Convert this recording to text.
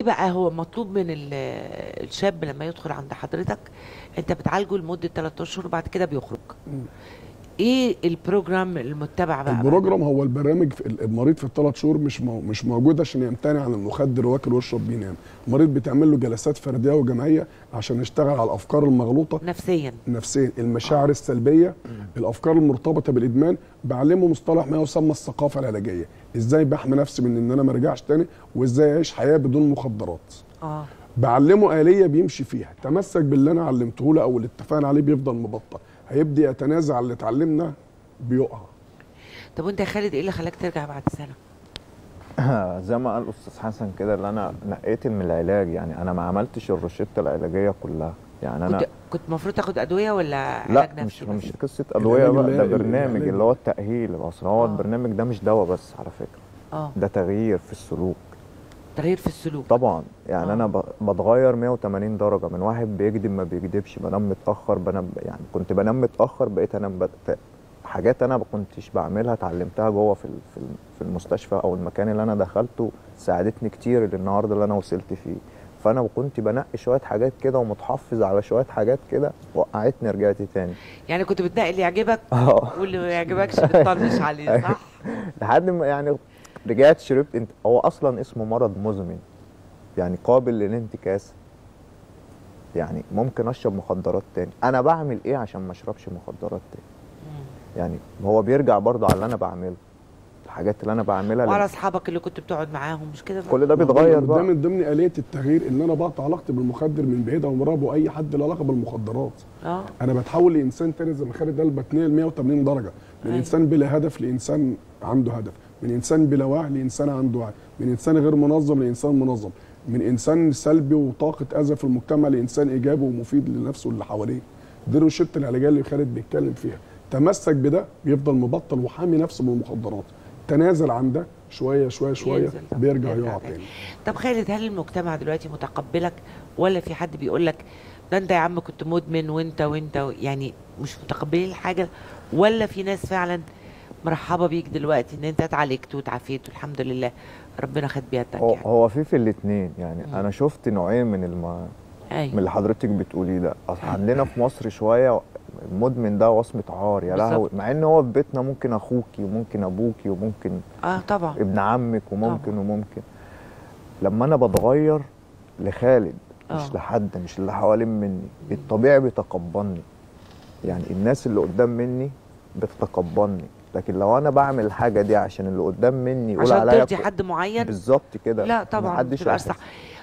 بقى هو مطلوب من ال- الشاب لما يدخل عند حضرتك انت بتعالجه لمده 3 اشهر وبعد كده بيخرج ايه البروجرام المتبع بقى البروجرام هو البرامج في المريض في الثلاث شهور مش مو مش موجود عشان يمتنع عن المخدر واكل ويشرب بينام المريض بيتعمل له جلسات فرديه وجماعيه عشان يشتغل على الافكار المغلوطه نفسيا نفسيا المشاعر السلبيه الافكار المرتبطه بالادمان بعلمه مصطلح ما يسمى الثقافه العلاجيه ازاي بحمي نفسي من ان انا ما ارجعش تاني وازاي اعيش حياه بدون مخدرات اه بعلمه آلية بيمشي فيها تمسك باللي أنا علمته له أو اللي اتفقنا عليه بيفضل مبطل هيبدأ يتنازع عن اللي اتعلمنا بيقع طب وانت يا خالد ايه اللي خلاك ترجع بعد سنه زي ما قال استاذ حسن كده اللي انا نقيت من العلاج يعني انا ما عملتش الروشته العلاجيه كلها يعني انا كنت كنت المفروض تاخد ادويه ولا لا علاج مش نفسي بس؟ مش قصه ادويه العلاج بقى ده العلاجي- برنامج العلاجي. اللي هو التاهيل اصل هو آه. البرنامج ده مش دواء بس على فكره اه ده تغيير في السلوك تغيير في السلوك طبعا يعني آه. انا ب- بتغير 180 درجه من واحد بيكذب ما بيكذبش بنام متاخر بنام يعني كنت بنام متاخر بقيت انام بت... حاجات انا ما كنتش بعملها اتعلمتها جوه في ال- في ال- في المستشفى او المكان اللي انا دخلته ساعدتني كتير للنهارده اللي انا وصلت فيه فانا كنت بنقي شويه حاجات كده ومتحفظ على شويه حاجات كده وقعتني رجعت تاني يعني كنت بتنقي اللي يعجبك اه واللي ما يعجبكش بتطنش عليه صح لحد ما يعني رجعت شربت انت هو اصلا اسمه مرض مزمن يعني قابل للانتكاسه يعني ممكن اشرب مخدرات تاني انا بعمل ايه عشان ما اشربش مخدرات تاني يعني هو بيرجع برضه على اللي انا بعمله الحاجات اللي انا بعملها وعلى لأن اصحابك اللي كنت بتقعد معاهم مش كده بقى؟ كل ده بيتغير ده بقى من ضمن آلية التغيير إن أنا بقطع علاقتي بالمخدر من بعيد أو مراب وأي حد له علاقة بالمخدرات اه أنا بتحول لإنسان تاني زي ما خالد قال بتنقل 180 درجة من أيوة. إنسان بلا هدف لإنسان عنده هدف من إنسان بلا وعي لإنسان عنده وعي من إنسان غير منظم لإنسان منظم من إنسان سلبي وطاقة أذى في المجتمع لإنسان إيجابي ومفيد لنفسه واللي حواليه دي روشته العلاجيه اللي خالد بيتكلم فيها تمسك بده بيفضل مبطل وحامي نفسه من المخدرات تنازل عن ده شويه شويه شويه ينزل طبعاً، بيرجع يرجع يقع تاني. تاني طب خالد هل المجتمع دلوقتي متقبلك ولا في حد بيقول لك ده انت يا عم كنت مدمن وانت وانت و- يعني مش متقبلين الحاجه ولا في ناس فعلا مرحبه بيك دلوقتي ان انت اتعالجت واتعافيت والحمد لله ربنا خد بيدك هو, يعني هو في في الاثنين يعني مم. انا شفت نوعين من الم... من ايوه اللي حضرتك بتقوليه ده اصل عندنا في مصر شويه المدمن ده وصمه عار يا بالظبط. لهوي مع ان هو في بيتنا ممكن اخوكي وممكن ابوكي وممكن اه طبعا ابن عمك وممكن طبعا. وممكن لما انا بتغير لخالد آه. مش لحد مش اللي حوالين مني الطبيعي بيتقبلني يعني الناس اللي قدام مني بتتقبلني لكن لو انا بعمل الحاجه دي عشان اللي قدام مني يقول عشان عليا ترضي كو- حد معين بالظبط كده لا طبعا ما محدش بتبقاش هيحس. صح